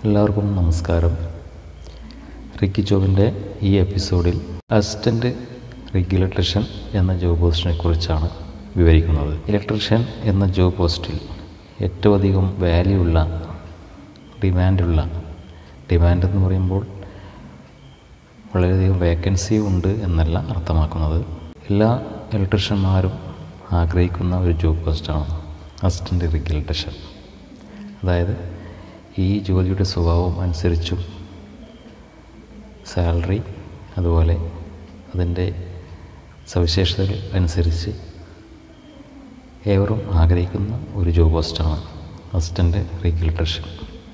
എല്ലാവർക്കും നമസ്കാരം റിക്കി ജോബിൻ്റെ ഈ എപ്പിസോഡിൽ അസിസ്റ്റൻ്റ് റിഗ് ഇലക്ട്രീഷ്യൻ എന്ന ജോബ് പോസ്റ്റിനെ കുറിച്ചാണ് വിവരിക്കുന്നത് ഇലക്ട്രീഷ്യൻ എന്ന ജോബ് പോസ്റ്റിൽ ഏറ്റവും അധികം വാല്യൂ ഉള്ള ഡിമാൻഡുള്ള ഡിമാൻഡ് എന്ന് പറയുമ്പോൾ വളരെയധികം വേക്കൻസി ഉണ്ട് എന്നല്ല അർത്ഥമാക്കുന്നത് എല്ലാ ഇലക്ട്രീഷ്യന്മാരും ആഗ്രഹിക്കുന്ന ഒരു ജോബ് പോസ്റ്റാണ് അസിസ്റ്റൻ്റ് റിഗ് ഇലക്ട്രീഷ്യൻ അതായത് ഈ ജോലിയുടെ സ്വഭാവം അനുസരിച്ചും സാലറി അതുപോലെ അതിൻ്റെ സവിശേഷതകൾ അനുസരിച്ച് ഏവരും ആഗ്രഹിക്കുന്ന ഒരു ജോബ് പോസ്റ്റാണ് assistant rig electrician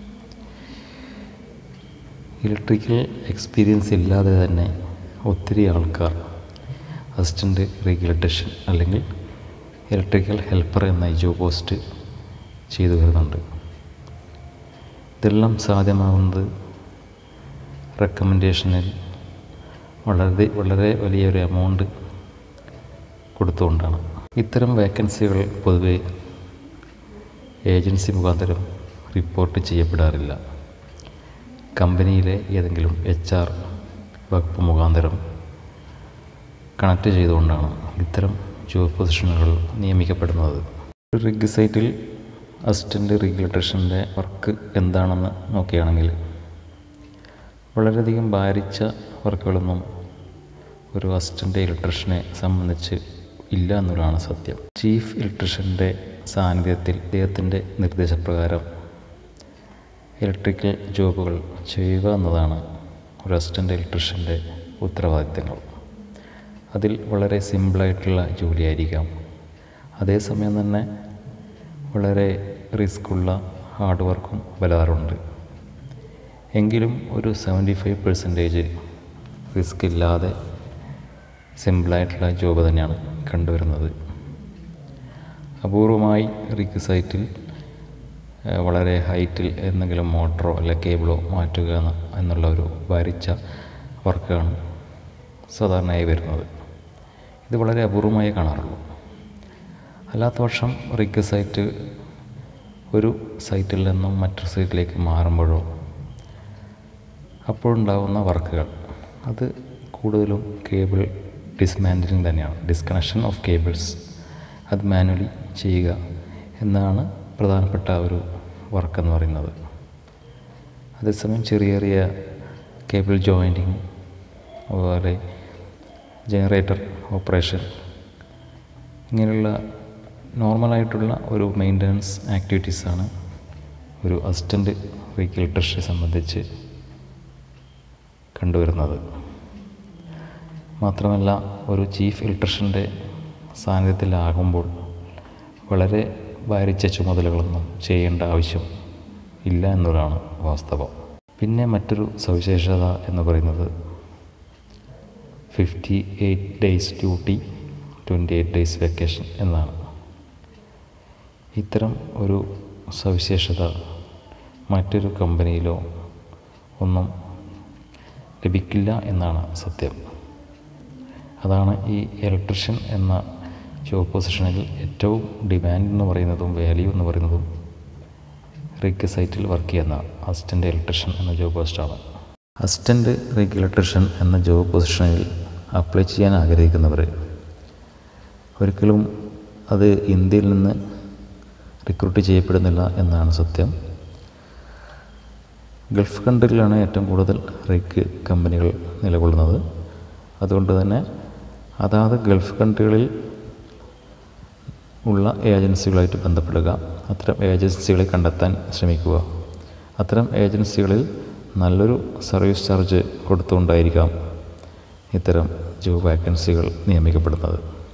electrical experience ഇല്ലാതെ തന്നെ ഒത്തിരി ആൾക്കാർ അസിസ്റ്റൻ്റ് റിഗ് ഇലക്ട്രീഷ്യൻ അല്ലെങ്കിൽ ഇലക്ട്രിക്കൽ ഹെൽപ്പർ എന്ന ഈ ജോബ് പോസ്റ്റ് ചെയ്തു വരുന്നുണ്ട് ഇതെല്ലാം സാധ്യമാകുന്നത് റെക്കമെൻഡേഷനിൽ വളരെ വളരെ വലിയൊരു എമൗണ്ട് കൊടുത്തുകൊണ്ടാണ് ഇത്തരം വേക്കൻസികൾ പൊതുവെ ഏജൻസി മുഖാന്തരം റിപ്പോർട്ട് ചെയ്യപ്പെടാറില്ല കമ്പനിയിലെ ഏതെങ്കിലും എച്ച് ആർ വകുപ്പ് മുഖാന്തരം കണക്ട് ചെയ്തുകൊണ്ടാണ് ഇത്തരം ജോബ് പൊസിഷനുകൾ നിയമിക്കപ്പെടുന്നത് ഒരു റിഗ് സൈറ്റിൽ അസിസ്റ്റൻ്റ് റിഗ് ഇലക്ട്രീഷ്യൻ്റെ വർക്ക് എന്താണെന്ന് നോക്കുകയാണെങ്കിൽ വളരെയധികം ഭാരിച്ച വർക്കുകളൊന്നും ഒരു അസിസ്റ്റൻ്റ് ഇലക്ട്രീഷ്യനെ സംബന്ധിച്ച് ഇല്ല എന്നുള്ളതാണ് സത്യം ചീഫ് ഇലക്ട്രീഷ്യൻ്റെ സാന്നിധ്യത്തിൽ അദ്ദേഹത്തിൻ്റെ നിർദ്ദേശപ്രകാരം ഇലക്ട്രിക്കൽ ജോബുകൾ ചെയ്യുക എന്നതാണ് ഒരു അസിസ്റ്റൻ്റ് ഇലക്ട്രീഷ്യൻ്റെ ഉത്തരവാദിത്തങ്ങൾ അതിൽ വളരെ സിമ്പിളായിട്ടുള്ള ജോലിയായിരിക്കാം അതേസമയം തന്നെ വളരെ റിസ്ക്കുള്ള ഹാർഡ് വർക്കും വരാറുണ്ട് എങ്കിലും ഒരു സെവൻറ്റി ഫൈവ് പെർസെൻറ്റേജ് റിസ്ക് ഇല്ലാതെ സിമ്പിളായിട്ടുള്ള ജോബ് തന്നെയാണ് കണ്ടുവരുന്നത് അപൂർവമായി റിഗ് സൈറ്റിൽ വളരെ ഹൈറ്റിൽ എന്തെങ്കിലും മോട്ടറോ അല്ലെ കേബിളോ മാറ്റുക എന്നുള്ള ഒരു ഭാരിച്ച വർക്കാണ് സാധാരണയായി വരുന്നത് ഇത് വളരെ അപൂർവമായി കാണാറുള്ളൂ അല്ലാത്ത പക്ഷം റിഗ് സൈറ്റ് ഒരു സൈറ്റിൽ നിന്നും മറ്റൊരു സൈറ്റിലേക്ക് മാറുമ്പോഴോ അപ്പോഴുണ്ടാകുന്ന വർക്കുകൾ അത് കൂടുതലും കേബിൾ ഡിസ്മാൻഡലിങ് തന്നെയാണ് ഡിസ്കണക്ഷൻ ഓഫ് കേബിൾസ് അത് മാനുവലി ചെയ്യുക എന്നാണ് പ്രധാനപ്പെട്ട ഒരു വർക്ക് എന്ന് പറയുന്നത് അതേസമയം ചെറിയ ചെറിയ കേബിൾ ജോയിൻറ്റിങ് അതുപോലെ ജനറേറ്റർ ഓപ്പറേഷൻ ഇങ്ങനെയുള്ള നോർമലായിട്ടുള്ള ഒരു മെയിൻ്റനൻസ് ആക്ടിവിറ്റീസാണ് ഒരു അസിസ്റ്റൻ്റ് വെഹിക്കിൾ ഇലക്ട്രീഷ്യനെ സംബന്ധിച്ച് കണ്ടുവരുന്നത് മാത്രമല്ല ഒരു ചീഫ് ഇലക്ട്രീഷ്യൻ്റെ സാന്നിധ്യത്തിലാകുമ്പോൾ വളരെ ഭാരിച്ച ചുമതലകളൊന്നും ചെയ്യേണ്ട ആവശ്യം ഇല്ല എന്നതാണ് വാസ്തവം പിന്നെ മറ്റൊരു സവിശേഷത എന്ന് പറയുന്നത് fifty eight days duty twenty eight days vacation എന്നാണ് ഇത്തരം ഒരു സവിശേഷത മറ്റൊരു കമ്പനിയിലോ ഒന്നും ലഭിക്കില്ല എന്നാണ് സത്യം അതാണ് ഈ ഇലക്ട്രീഷ്യൻ എന്ന ജോബ് പൊസിഷനിൽ ഏറ്റവും ഡിമാൻഡ് എന്ന് പറയുന്നതും വാല്യൂ എന്ന് പറയുന്നതും റിഗ് സൈറ്റിൽ വർക്ക് ചെയ്യുന്ന അസിസ്റ്റൻ്റ് ഇലക്ട്രീഷ്യൻ എന്ന ജോബ് പോസ്റ്റാണ് അസിസ്റ്റൻ്റ് റിഗ് ഇലക്ട്രീഷ്യൻ എന്ന ജോബ് പൊസിഷനിൽ അപ്ലൈ ചെയ്യാൻ ആഗ്രഹിക്കുന്നവർ ഒരിക്കലും അത് ഇന്ത്യയിൽ നിന്ന് റിക്രൂട്ട് ചെയ്യപ്പെടുന്നില്ല എന്നാണ് സത്യം ഗൾഫ് കൺട്രിയിലാണ് ഏറ്റവും കൂടുതൽ റിഗ് കമ്പനികൾ നിലകൊള്ളുന്നത് അതുകൊണ്ട് തന്നെ അതാത് ഗൾഫ് കൺട്രികളിൽ ഉള്ള ഏജൻസികളായിട്ട് ബന്ധപ്പെടുക അത്തരം ഏജൻസികളെ കണ്ടെത്താൻ ശ്രമിക്കുക അത്തരം ഏജൻസികളിൽ നല്ലൊരു സർവീസ് ചാർജ് കൊടുത്തുകൊണ്ടായിരിക്കാം ഇത്തരം ജോബ് വാക്കൻസികൾ നിയമിക്കപ്പെടുന്നത്